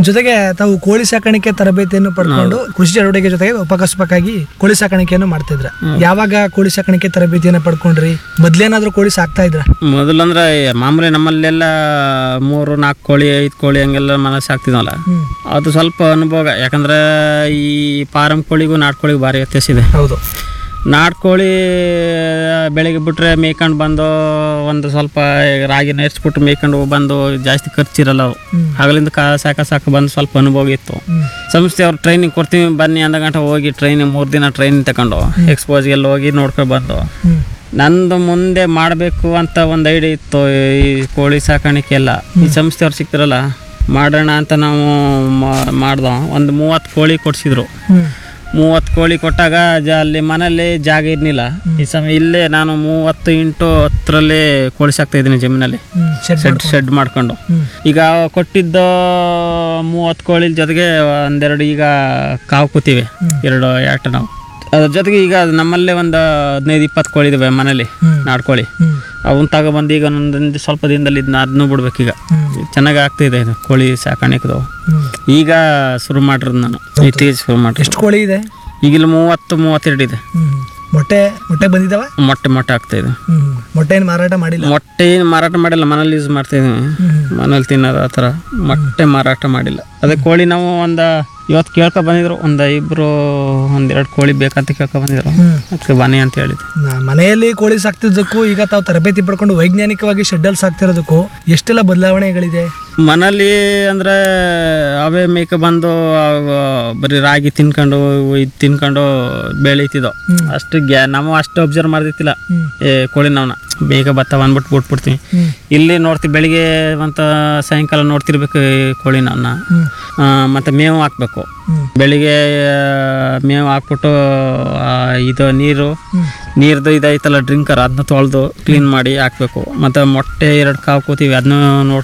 ಜೊತೆಗೆ ತಾವು ಕೋಳಿ ಸಾಕಾಣಿಕೆ ತರಬೇತಿಯನ್ನು ಪಡ್ಕೊಂಡು ಕೃಷಿ ಚಟುವಟಿಕೆ ಜೊತೆಗೆ ಉಪಕಸಬಕ್ಕಾಗಿ ಕೋಳಿ ಸಾಕಾಣಿಕೆಯನ್ನು ಮಾಡ್ತಿದ್ರ ಯಾವಾಗ ಕೋಳಿ ಸಾಕಾಣಿಕೆ ತರಬೇತಿಯನ್ನು ಪಡ್ಕೊಂಡ್ರಿ ಮೊದ್ಲೇನಾದ್ರೂ ಕೋಳಿ ಸಾಕ್ತಾ ಇದ್ರ ಮೊದಲಂದ್ರೆ ಮಾಮೂಲಿ ನಮ್ಮಲ್ಲೆಲ್ಲ ಮೂರು ನಾಲ್ಕು ಕೋಳಿ ಐದು ಕೋಳಿ ಹಂಗೆಲ್ಲ ಮನಸ್ಸು ಸಾಕ್ತಿದ್ವಲ್ಲ ಹ್ಮ್ ಅದು ಸ್ವಲ್ಪ ಅನುಭವ ಯಾಕಂದ್ರೆ ಈ ಫಾರಂ ಕೋಳಿಗೂ ನಾಟ್ಕೋಳಿಗೂ ಭಾರಿ ವ್ಯತ್ಯಾಸ ಇದೆ ಹೌದು ನಾಟ್ಕೋಳಿ ಬೆಳಿಗ್ಗೆ ಬಿಟ್ರೆ ಮೇಯ್ಕೊಂಡು ಬಂದು ಒಂದು ಸ್ವಲ್ಪ ರಾಗಿ ನೆರ್ಸ್ಬಿಟ್ಟು ಮೇಯ್ಕೊಂಡು ಬಂದು ಜಾಸ್ತಿ ಖರ್ಚಿರಲ್ಲ ಅವು ಹ್ಮ್. ಹಗಲಿಂದ ಕಾ ಸಾಕ ಸಾಕ ಬಂದು ಸ್ವಲ್ಪ ಅನುಭವ ಇತ್ತು ಹ್ಮ್ ಸಂಸ್ಥೆ ಅವ್ರು ಟ್ರೈನಿಂಗ್ ಕೊಡ್ತೀವಿ ಬನ್ನಿ ಅಂದ ಗಂಟೆ ಹೋಗಿ ಟ್ರೈನಿಂಗ್ ಮೂರು ದಿನ ಟ್ರೈನಿಂಗ್ ತಗೊಂಡು ಎಕ್ಸ್ಪೋಸ್ಗೆಲ್ಲ ಹೋಗಿ ನೋಡ್ಕೊಂಡು ಬಂದು ಹ್ಮ್ ನಂದು ಮುಂದೆ ಮಾಡಬೇಕು ಅಂತ ಒಂದು ಐಡಿಯಾ ಇತ್ತು ಈ ಕೋಳಿ ಸಾಕಾಣಿಕೆ ಎಲ್ಲ ಈ ಸಂಸ್ಥೆಯವ್ರು ಸಿಕ್ತಿರಲ್ಲ ಮಾಡೋಣ ಅಂತ ನಾವು ಮಾ- ಮಾಡ್ದೋ ಒಂದು ಮೂವತ್ತು ಕೋಳಿ ಕೊಡ್ಸಿದ್ರು ಹ್ಮ್ ಮೂವತ್ತು ಕೋಳಿ ಕೊಟ್ಟಾಗ ಜ ಅಲ್ಲಿ ಮನೇಲಿ ಜಾಗ ಇರ್ಲಿಲ್ಲ ಈ ಸಮಯ ಇಲ್ಲೇ ನಾನು ಮೂವತ್ತು ಇಂಟು ಹತ್ತರಲ್ಲಿ ಕೋಳಿ ಸಾಕ್ತಾ ಇದ್ದೀನಿ ಜಮೀನಲ್ಲಿ ಹ್ಮ್ ಶೆಡ್ ಶೆಡ್ ಶೆಡ್ ಮಾಡ್ಕೊಂಡು ಹ್ಮ್ ಈಗ ಕೊಟ್ಟಿದ್ದ ಮೂವತ್ತು ಕೋಳಿ ಜೊತೆಗೆ ಒಂದೆರಡು ಈಗ ಕಾವು ಕೂತಿವೆ ಎರಡು ಆಟ ನಾವು ಅದ್ರ ಜೊತೆಗೆ ಈಗ ನಮ್ಮಲ್ಲೇ ಒಂದು ಹದಿನೈದು ಇಪ್ಪತ್ತು ಕೋಳಿ ಇದಾವೆ ಮನೇಲಿ ಹ್ಮ್ ನಾಡ್ಕೋಳಿ ಹ್ಮ್ ಅವನ್ನ ತಗೊಬಂದು ಈಗ ಒಂದೊಂದು ಸ್ವಲ್ಪ ದಿನದಲ್ಲಿ ಇದನ್ನ ಅದನ್ನು ಬಿಡ್ಬೇಕೀಗ ಹ್ಮ್ ಚೆನ್ನಾಗಿ ಆಗ್ತಿದೆ ಇದು ಕೋಳಿ ಸಾಕಾಣಿಕೆದು ಹ್ಮ್ ಈಗ ಶುರು ಮಾಡಿರೋದು ನಾನು ಇತ್ತೀಚೆಗೆ ಶುರು ಮಾಡಿ ಎಷ್ಟು ಕೋಳಿ ಇದೆ ಈಗ ಇಲ್ಲಿ ಮೂವತ್ತು ಮೂವತ್ತೆರಡು ಇದೆ ಹ್ಮ್ ಮೊಟ್ಟೆ ಮೊಟ್ಟೆ ಬಂದಿದಾವ ಮೊಟ್ಟೆ ಮೊಟ್ಟೆ ಆಗ್ತಾ ಇದೆ ಹ್ಮ್ ಮೊಟ್ಟೆ ಏನು ಮಾರಾಟ ಮಾಡಿಲ್ಲ ಮೊಟ್ಟೆ ಏನು ಮಾರಾಟ ಮಾಡಿಲ್ಲ ಮನೇಲಿ ಯೂಸ್ ಮಾಡ್ತಾ ಇದೀವಿ ಹ್ಮ್ ಮನೇಲಿ ತಿನ್ನೋದು ಆ ಥರ ಮೊಟ್ಟೆ ಮಾರಾಟ ಮಾಡಿಲ್ಲ ಅದೇ ಕೋಳಿ ನಾವು ಒಂದು ಇವತ್ತು ಕೇಳ್ಕೊ ಬಂದಿದ್ರು ಒಂದು ಇಬ್ಬರು ಒಂದೆರಡು ಕೋಳಿ ಬೇಕಂತ ಕೇಳ್ಕೊ ಬಂದಿದ್ರು ಹ್ಮ್ ಅದಕ್ಕೆ ಬನ್ನಿ ಅಂತ ಹೇಳಿದ್ರು ನಾ- ಮನೆಯಲ್ಲಿ ಕೋಳಿ ಸಾಕ್ತಿದ್ದಕ್ಕೂ ಈಗ ತಾವು ತರಬೇತಿ ಪಡ್ಕೊಂಡು ವೈಜ್ಞಾನಿಕವಾಗಿ ಶೆಡ್ಡಲ್ಲಿ ಸಾಕ್ತಿರೋದಕ್ಕೂ ಎಷ್ಟೆಲ್ಲ ಬದಲಾವಣೆಗಳಿದೆ ಮನೇಲಿ ಅಂದ್ರೆ ಅವೇ ಮೇಕೆ ಬಂದು ಅವ ಬರೀ ರಾಗಿ ತಿನ್ಕೊಂಡು ಇದು ತಿನ್ಕೊಂಡು ಬೆಳೀತಿದ್ದೋ ಹ್ಮ್. ಅಷ್ಟು ಗ್ಯಾ ನಾವು ಅಷ್ಟು ಅಬ್ಸರ್ವ್ ಮಾಡ್ದಿತ್ತಿಲ್ಲ ಹ್ಮ್ ಏ ಕೋಳಿ ನಾವ್ನ ಬೇಗ ಬತ್ತಾವ ಅಂದ್ಬಿಟ್ಟು ಬಿಟ್ಬಿಡ್ತೀವಿ ಹ್ಮ್ ಇಲ್ಲಿ ನೋಡ್ತೀವಿ ಬೆಳಿಗ್ಗೆ ಮತ್ತು ಸಾಯಂಕಾಲ ನೋಡ್ತಿರ್ಬೇಕು ಈ ಕೋಳಿ ನಾವ್ನ ಹ್ಮ್ ಆ, ಮತ್ತೆ ಮೇವು ಹಾಕ್ಬೇಕು ಹ್ಮ್ ಬೆಳಿಗ್ಗೆ ಆ, ಮೇವು ಹಾಕ್ಬಿಟ್ಟು ಆ, ಇದು ನೀರು ಹ್ಮ್ ನೀರ್ದು ಇದೈತಲ್ಲ ಡ್ರಿಂಕರ್ ಅದನ್ನ ತೊಳೆದು ಕ್ಲೀನ್ ಮಾಡಿ ಹಾಕ್ಬೇಕು ಮತ್ತು ಮೊಟ್ಟೆ ಎರಡು ಕಾವು ಕೂತೀವಿ ಅದನ್ನ ನೋಡ್